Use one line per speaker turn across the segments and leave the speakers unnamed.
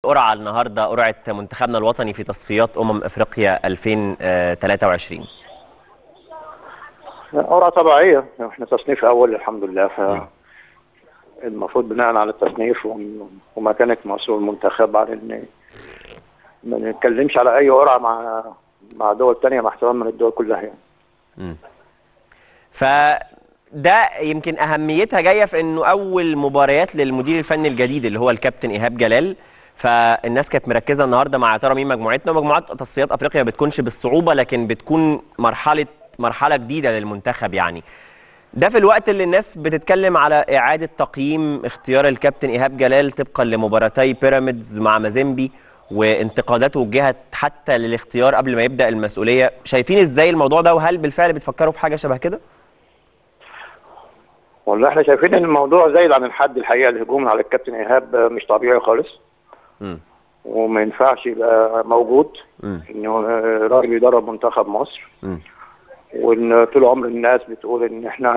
القرعه النهارده قرعه منتخبنا الوطني في تصفيات امم افريقيا 2023
قرعة طبيعية احنا تصنيف أول الحمد لله ف المفروض بناء على التصنيف وم- ومكانة مصر والمنتخب على إن ما نتكلمش على أي قرعة مع مع دول تانية مع احترام من الدول كلها يعني
فده يمكن اهميتها جايه في انه اول مباريات للمدير الفني الجديد اللي هو الكابتن ايهاب جلال فالناس كانت مركزه النهارده مع يا ترى مين مجموعتنا ومجموعات تصفيات افريقيا ما بتكونش بالصعوبه لكن بتكون مرحله مرحله جديده للمنتخب يعني ده في الوقت اللي الناس بتتكلم على اعاده تقييم اختيار الكابتن ايهاب جلال طبقا لمباراتي بيراميدز مع مازيمبي وانتقادات وجهت حتى للاختيار قبل ما يبدا المسؤوليه شايفين ازاي الموضوع ده وهل بالفعل بتفكروا في حاجه شبه كده
والله احنا شايفين إن الموضوع زايد عن الحد الحقيقة الهجوم على الكابتن إيهاب مش طبيعي خالص
مم.
وما ينفعش يبقى موجود
مم.
إنه راجل يدرب منتخب مصر
مم.
وان طول عمر الناس بتقول ان احنا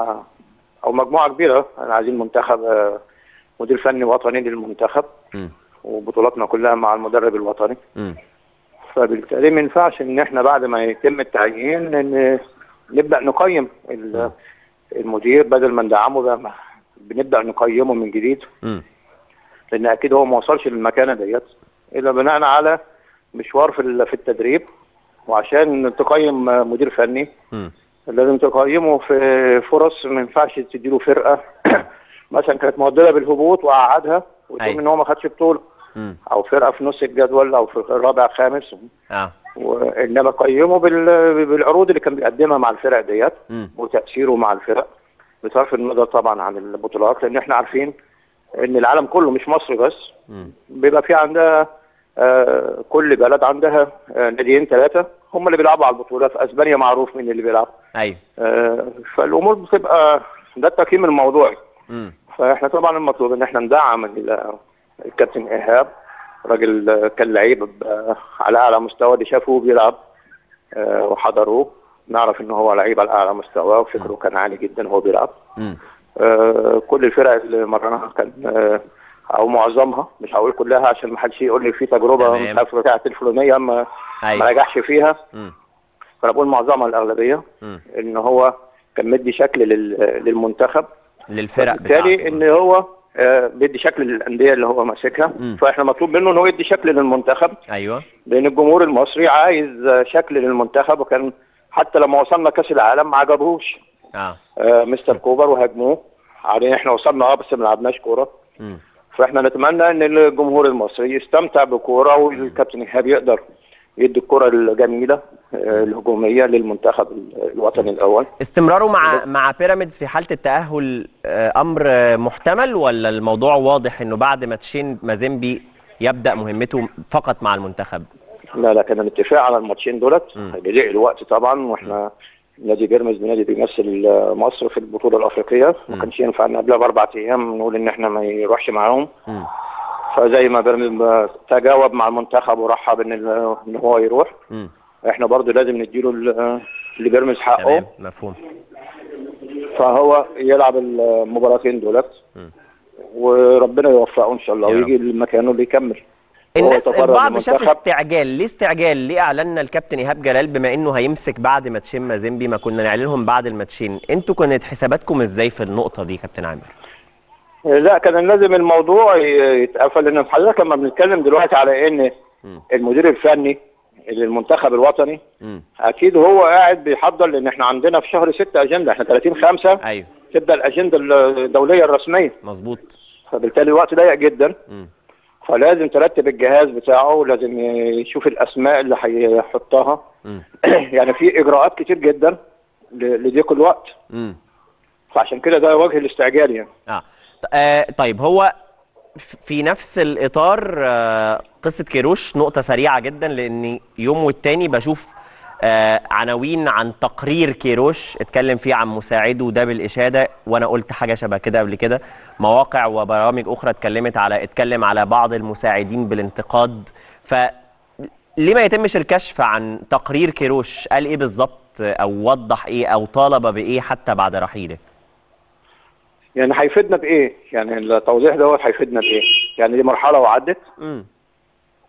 او مجموعه كبيره احنا عايزين منتخب آه، مدير فني وطني للمنتخب
مم.
وبطولاتنا كلها مع المدرب الوطني
مم.
فبالتالي ما ينفعش ان احنا بعد ما يتم التعيين ان نبدا نقيم ال- المدير بدل ما ندعمه بقى بنبدا نقيمه من جديد
مم.
لان اكيد هو ما وصلش للمكانه ديت الا بناء على مشوار في ال- في التدريب وعشان تقيم مدير فني
مم.
لازم تقيمه في فرص ما ينفعش تديله فرقه مثلا كانت مهدده بالهبوط وقعدها وتقول
أيوة.
ان هو ما خدش بطوله
مم.
او فرقه في نص الجدول او في الرابع خامس
اه
وانما قيمه بال- بالعروض اللي كان بيقدمها مع الفرق ديت
مم.
وتاثيره مع الفرق بصرف النظر طبعا عن البطولات لان احنا عارفين ان العالم كله مش مصر بس
مم.
بيبقى في عندها آه، كل بلد عندها آه، ناديين ثلاثه هم اللي بيلعبوا على البطوله في اسبانيا معروف مين اللي بيلعب
ايوه
آه، فالامور بتبقى ده التقييم الموضوعي
مم.
فاحنا طبعا المطلوب ان احنا ندعم ال- الكابتن ايهاب راجل آه، كان لعيب ب- على اعلى مستوى اللي شافوه بيلعب آه، وحضروه نعرف ان هو لعيب على اعلى مستوى وفكره كان عالي جدا وهو بيلعب
مم.
آه، كل الفرق اللي مرناها كان آه، او معظمها مش هقول كلها عشان ما حدش يقول لي في تجربه
تمام.
مش عارف بتاعت الفلانيه ما ما
ايوه
نجحش فيها
مم.
فانا بقول معظمها الاغلبيه
مم.
ان هو كان مدي شكل لل- للمنتخب
للفرق
بالتالي
بتاعته.
ان هو آه، بيدي شكل للانديه اللي هو ماسكها
مم.
فاحنا مطلوب منه ان هو يدي شكل للمنتخب
ايوه
لان الجمهور المصري عايز آه، شكل للمنتخب وكان حتى لما وصلنا كاس العالم ما عجبهوش
اه
آه، مستر كوبر وهاجموه عليه احنا وصلنا اه بس ما لعبناش كوره
مم.
فاحنا نتمنى ان الجمهور المصري يستمتع بكوره والكابتن ايهاب يقدر يدي الكره الجميله آه، الهجوميه للمنتخب الوطني الاول
استمراره مع مع بيراميدز في حاله التاهل آه، امر آه، محتمل ولا الموضوع واضح انه بعد ما تشين مازيمبي يبدا مهمته فقط مع المنتخب
لا لا كان الاتفاق على الماتشين دولت
مم.
بيضيق الوقت طبعا واحنا نادي بيراميدز نادي بيمثل آه، مصر في البطوله الافريقيه ما
مم.
كانش ينفع ان قبلها باربع ايام نقول ان احنا ما يروحش معاهم
مم.
فزي ما بيراميدز تجاوب مع المنتخب ورحب ان ال- ان هو يروح
مم.
احنا برضو لازم نديله ال- لبيراميدز حقه
تمام مفهوم
فهو يلعب المباراتين دولت
مم.
وربنا يوفقه ان شاء الله
يا رب.
ويجي لمكانه اللي يكمل وهو
الناس
يتفرغ
البعض شاف
للمنتخب.
استعجال ليه استعجال ليه اعلنا الكابتن ايهاب جلال بما انه هيمسك بعد ماتشين مازيمبي ما كنا نعلنهم بعد الماتشين انتوا كانت حساباتكم ازاي في النقطه دي كابتن عامر
لا كان لازم الموضوع ي- يتقفل لان حضرتك لما بنتكلم دلوقتي على ان
مم.
المدير الفني للمنتخب الوطني
مم.
اكيد هو قاعد بيحضر لان احنا عندنا في شهر 6 اجنده احنا 30 5
ايوه
تبدا الاجنده الدوليه الرسميه
مظبوط
فبالتالي الوقت ضيق جدا
مم.
فلازم ترتب الجهاز بتاعه ولازم يشوف الاسماء اللي هيحطها
مم.
يعني في اجراءات كتير جدا ل- لضيق الوقت
مم.
فعشان كده ده وجه الاستعجال يعني
آه. ط- آه طيب هو ف- في نفس الإطار آه قصة كيروش نقطة سريعة جدا لأن يوم والتاني بشوف آه عناوين عن تقرير كيروش اتكلم فيه عن مساعده ده بالإشادة وأنا قلت حاجة شبه كده قبل كده مواقع وبرامج أخرى اتكلمت على اتكلم على بعض المساعدين بالانتقاد ف ليه ما يتمش الكشف عن تقرير كيروش قال ايه بالظبط او وضح ايه او طالب بايه حتى بعد رحيله
يعني هيفيدنا بايه؟ يعني التوضيح دوت هيفيدنا بايه؟ يعني دي مرحله وعدت
امم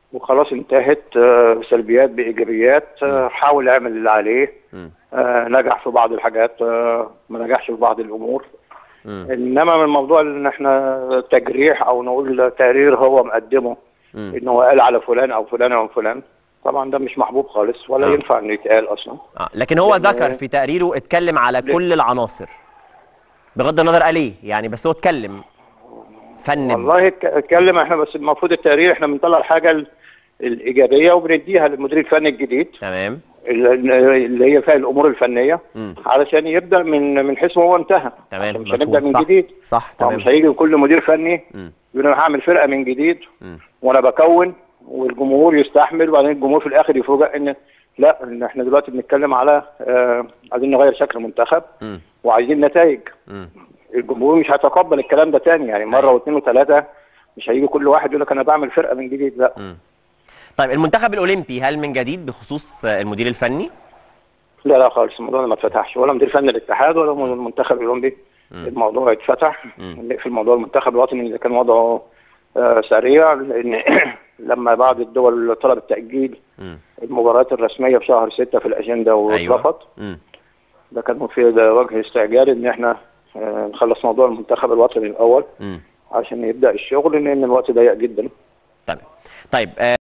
وخلاص انتهت آه، سلبيات بايجابيات آه، حاول يعمل اللي عليه
مم.
آه، نجح في بعض الحاجات آه، ما نجحش في بعض الامور
مم.
انما من موضوع ان احنا تجريح او نقول تقرير هو مقدمه
مم.
ان هو قال على فلان او فلان او فلان طبعا ده مش محبوب خالص ولا
آه.
ينفع انه يتقال اصلا
آه. لكن هو
لأن-
ذكر في تقريره اتكلم على
ليه؟
كل العناصر بغض النظر قال ايه يعني بس هو اتكلم فنن
والله اتك- اتكلم احنا بس المفروض التقرير احنا بنطلع الحاجه ال- الايجابيه وبنديها للمدير الفني الجديد
تمام
ال- اللي هي فيها الامور الفنيه
مم.
علشان يبدا من من حيث ما هو انتهى
تمام
عشان مش
مفهوم.
هنبدا من
صح.
جديد
صح
هو
تمام
مش هيجي كل مدير فني
مم.
يقول انا هعمل فرقه من جديد
مم.
وانا بكون والجمهور يستحمل وبعدين الجمهور في الاخر يفوجئ ان لا ان احنا دلوقتي بنتكلم على آه عايزين نغير شكل المنتخب
مم.
وعايزين نتائج
مم.
الجمهور مش هيتقبل الكلام ده تاني يعني مره
أيوة.
واثنين وثلاثه مش هيجي كل واحد يقول لك انا بعمل فرقه من جديد لا
مم. طيب المنتخب الاولمبي هل من جديد بخصوص آه، المدير الفني
لا لا خالص الموضوع ده ما اتفتحش ولا مدير فني الاتحاد ولا من المنتخب الاولمبي الموضوع اتفتح
مم.
في الموضوع المنتخب الوطني اللي كان وضعه آه سريع لان لما بعض الدول طلبت تاجيل
مم.
المباريات الرسميه في شهر ستة في الاجنده واترفض
ايوه مم.
ده كان في ده وجه استعجال ان احنا آه نخلص موضوع المنتخب الوطني الاول
مم.
عشان يبدا الشغل لان الوقت ضيق جدا
تمام طيب آه،